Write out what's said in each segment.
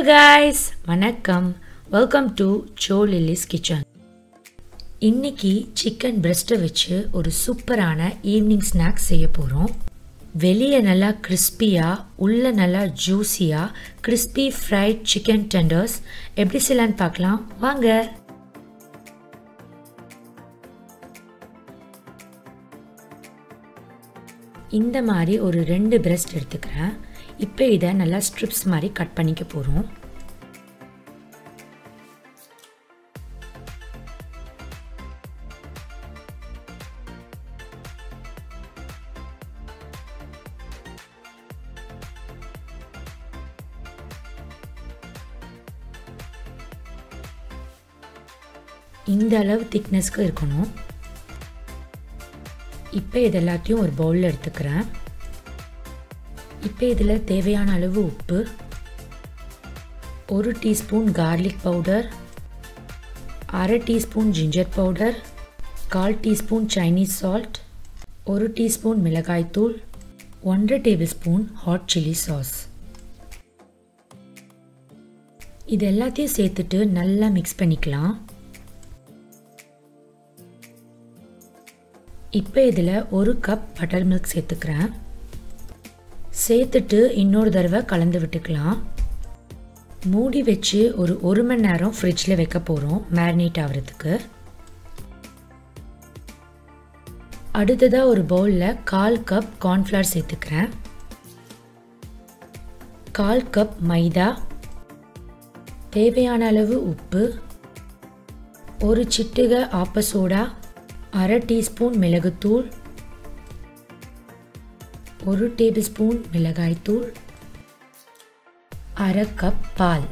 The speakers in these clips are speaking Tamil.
காய்ஸ் வணக்கம் welcome to Jo Lilly's kitchen இன்னைக்கு சிக்கன் பிரஸ்ட்டை வச்சு ஒரு சூப்பரான ஈவினிங் ஸ்நாக்ஸ் செய்ய போகிறோம் வெளியே நல்லா கிறிஸ்பியாக உள்ள நல்லா ஜூஸியாக கிறிஸ்பி ஃப்ரைட் சிக்கன் டெண்டர்ஸ் எப்படி செய்யலான்னு பார்க்கலாம் வாங்க இந்த மாதிரி ஒரு ரெண்டு பிரஸ்ட் எடுத்துக்கிறேன் இப்போ இதை நல்லா ஸ்ட்ரிப்ஸ் மாதிரி கட் பண்ணிக்க போகிறோம் இந்த அளவு திக்னஸ்க்கு இருக்கணும் இப்போ இது எல்லாத்தையும் ஒரு பவுலில் எடுத்துக்கிறேன் இப்போ இதில் தேவையான அளவு உப்பு ஒரு டீஸ்பூன் கார்லிக் பவுடர் அரை டீஸ்பூன் ஜிஞ்சர் பவுடர் கால் டீஸ்பூன் சைனீஸ் சால்ட் ஒரு டீஸ்பூன் மிளகாய்த்தூள் ஒன்றரை tablespoon hot chilli sauce இது எல்லாத்தையும் சேர்த்துட்டு நல்லா மிக்ஸ் பண்ணிக்கலாம் இப்போ இதில் ஒரு கப் பட்டர் மில்க் சேர்த்துக்கிறேன் சேர்த்துட்டு இன்னொரு தடவை கலந்து விட்டுக்கலாம் மூடி வச்சு ஒரு ஒரு மணி நேரம் ஃப்ரிட்ஜில் வைக்க போகிறோம் மேரினேட் ஆகிறதுக்கு அடுத்ததாக ஒரு பவுலில் கால் கப் கார்ன்ஃப்ளவர் சேர்த்துக்கிறேன் கால் கப் மைதா தேவையான அளவு உப்பு ஒரு சிட்டுக ஆப்ப சோடா அரை டீஸ்பூன் மிளகுத்தூள் ஒரு டேபிள் ஸ்பூன் மிளகாய்த்தூள் அரை கப் பால்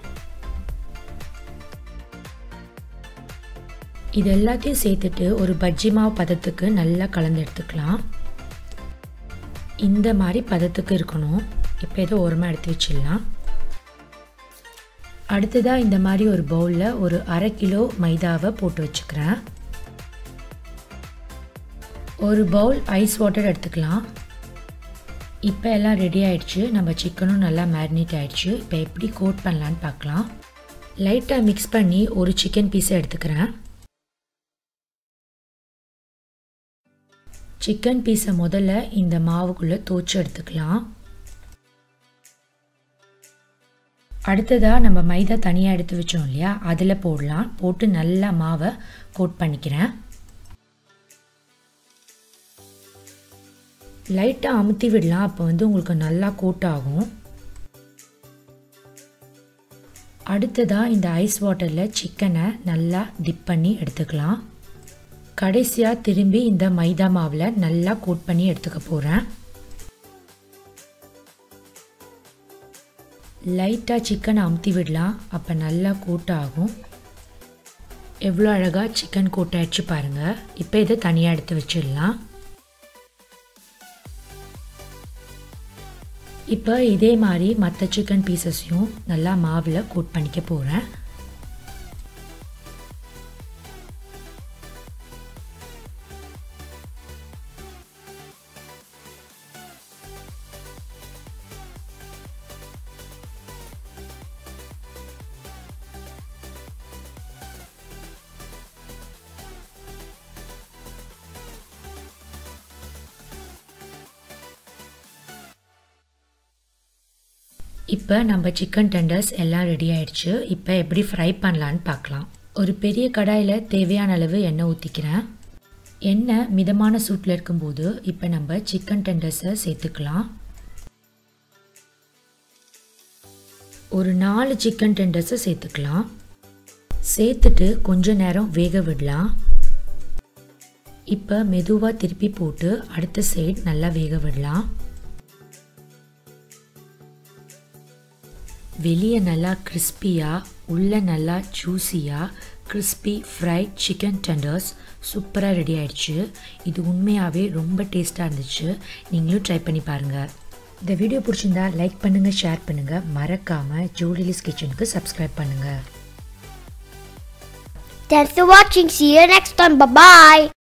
இது எல்லாத்தையும் சேர்த்துட்டு ஒரு பஜ்ஜி மாவு பதத்துக்கு நல்லா கலந்து எடுத்துக்கலாம் இந்த மாதிரி பதத்துக்கு இருக்கணும் இப்போ ஏதோ ஓரமாக எடுத்து வச்சிடலாம் அடுத்ததாக இந்த மாதிரி ஒரு பவுலில் ஒரு அரை கிலோ மைதாவை போட்டு வச்சுக்கிறேன் ஒரு பவுல் ஐஸ் வாட்டர் எடுத்துக்கலாம் இப்போ எல்லாம் ரெடி ஆயிடுச்சு நம்ம சிக்கனும் நல்லா மேரினேட் ஆயிடுச்சு இப்போ எப்படி கோட் பண்ணலான்னு பார்க்கலாம் லைட்டாக மிக்ஸ் பண்ணி ஒரு சிக்கன் பீஸை எடுத்துக்கிறேன் சிக்கன் பீஸை முதல்ல இந்த மாவுக்குள்ளே தோச்சு எடுத்துக்கலாம் அடுத்ததாக நம்ம மைதா தனியாக எடுத்து வச்சோம் இல்லையா அதில் போடலாம் போட்டு நல்லா மாவை கோட் பண்ணிக்கிறேன் லைட்டாக அமுத்தி விடலாம் அப்போ வந்து உங்களுக்கு நல்லா கோட் ஆகும் அடுத்ததாக இந்த ஐஸ் வாட்டரில் சிக்கனை நல்லா டிப் பண்ணி எடுத்துக்கலாம் கடைசியாக திரும்பி இந்த மைதா மாவில் நல்லா கோட் பண்ணி எடுத்துக்க போகிறேன் லைட்டாக சிக்கனை அமுத்தி விடலாம் அப்போ நல்லா கோட் ஆகும் எவ்வளோ அழகாக சிக்கன் கோட் ஆயிடுச்சு பாருங்கள் இப்போ இதை தனியாக எடுத்து வச்சிடலாம் இப்போ இதே மாதிரி மற்ற சிக்கன் பீசஸையும் நல்லா மாவில் கோட் பண்ணிக்க போகிறேன் இப்போ நம்ம சிக்கன் டெண்டர்ஸ் எல்லாம் ரெடி ஆயிடுச்சு இப்போ எப்படி ஃப்ரை பண்ணலான்னு பார்க்கலாம் ஒரு பெரிய கடாயில் தேவையான அளவு எண்ணெய் ஊற்றிக்கிறேன் எண்ணெய் மிதமான சூட்டில் இருக்கும்போது இப்போ நம்ம சிக்கன் டெண்டர்ஸை சேர்த்துக்கலாம் ஒரு நாலு சிக்கன் டெண்டர்ஸை சேர்த்துக்கலாம் சேர்த்துட்டு கொஞ்ச நேரம் வேக விடலாம் இப்போ மெதுவாக திருப்பி போட்டு அடுத்த சைடு நல்லா வேக விடலாம் வெளியே நல்லா கிறிஸ்பியாக உள்ளே நல்லா ஜூஸியாக கிறிஸ்பி ஃப்ரைட் சிக்கன் டெண்டர்ஸ் சூப்பராக ரெடி ஆயிடுச்சு இது உண்மையாகவே ரொம்ப டேஸ்ட்டாக இருந்துச்சு நீங்களும் ட்ரை பண்ணி பாருங்கள் இந்த வீடியோ பிடிச்சிருந்தா லைக் பண்ணுங்கள் ஷேர் பண்ணுங்கள் மறக்காமல் ஜோலிலிஸ் கிச்சனுக்கு சப்ஸ்கிரைப் பண்ணுங்கள் Thanks for watching. See you next time. Bye bye.